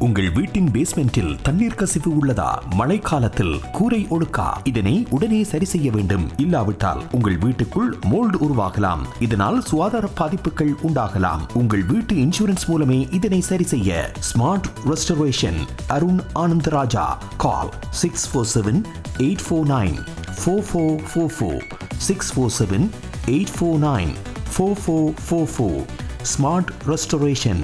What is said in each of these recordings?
உங்கள் வீட்டின் பேஸ்மெண்டில் தண்ணீர் கசிவு உள்ளதா மழைக்காலத்தில் கூரை ஒழுக்கா இதனை உடனே சரி செய்ய வேண்டும் இல்லாவிட்டால் உங்கள் வீட்டுக்குள் மோல்டு உருவாகலாம் இதனால் சுகாதார பாதிப்புகள் உண்டாகலாம் உங்கள் வீட்டு இன்சூரன்ஸ் மூலமே இதனை சரி செய்ய smart restoration Arun Anantharaja call six four seven eight four nine four four four four six four seven eight four nine four four four four smart restoration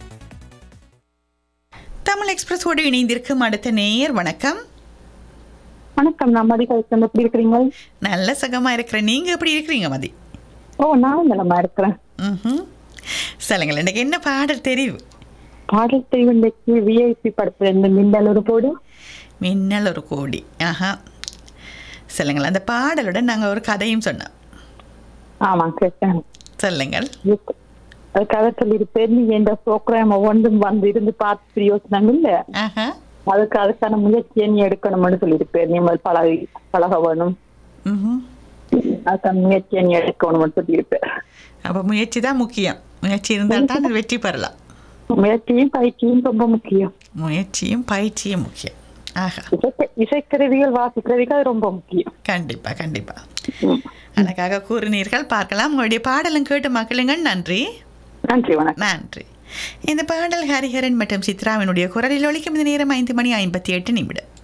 Tamil எக்ஸ்பிரஸோடு இணைந்திருக்கும் அடுத்த நேயர் வணக்கம் வணக்கம் நான் மதி கழிச்சம் எப்படி இருக்கிறீங்க நல்ல சுகமா இருக்கிறேன் நீங்க எப்படி இருக்கிறீங்க மதி ஓ நானும் நலமா இருக்கிறேன் ம் சொல்லுங்கள் எனக்கு என்ன பாடல் தெரிவு பாடல் தெரிவு இன்றைக்கு விஐபி படத்துல இருந்து மின்னல் ஒரு போடு மின்னல் ஒரு கோடி ஆஹா சொல்லுங்கள் அந்த பாடலுடன் நாங்கள் ஒரு கதையும் சொன்னோம் ஆமா கேட்டேன் சொல்லுங்கள் அது கதை சொல்லியிருப்பேன் நீ எந்த ப்ரோக்ராம் ஒன்றும் வந்து இருந்து பார்த்து பிரயோசனம் இல்ல ஆஹா அதுக்கு அதுக்கான முயற்சியை நீ எடுக்கணும்னு சொல்லியிருப்பேன் நீ முதல் பழகி பழக வேணும் ம் அதுக்கான முயற்சியை நீ எடுக்கணும்னு சொல்லியிருப்பேன் அப்போ முயற்சி தான் முக்கியம் முயற்சி இருந்தால் தான் வெற்றி பெறலாம் முயற்சியும் பயிற்சியும் ரொம்ப முக்கியம் முயற்சியும் பயிற்சியும் முக்கியம் ஆஹா இசை- இசைக்கருவிகள் வாசிக்கிறதுக்கு அது ரொம்ப முக்கியம் கண்டிப்பா கண்டிப்பா ம். அழகாக கூறினீர்கள் பார்க்கலாம் உங்களுடைய பாடலும் கேட்டு மக்களுங்கள் நன்றி நன்றி வணக்கம் நன்றி இந்த பாடல் ஹரிஹரன் மற்றும் சித்ராவினுடைய குரலில் ஒலிக்கும் இந்த நேரம் ஐந்து மணி ஐம்பத்தி எட்டு நிமிடம்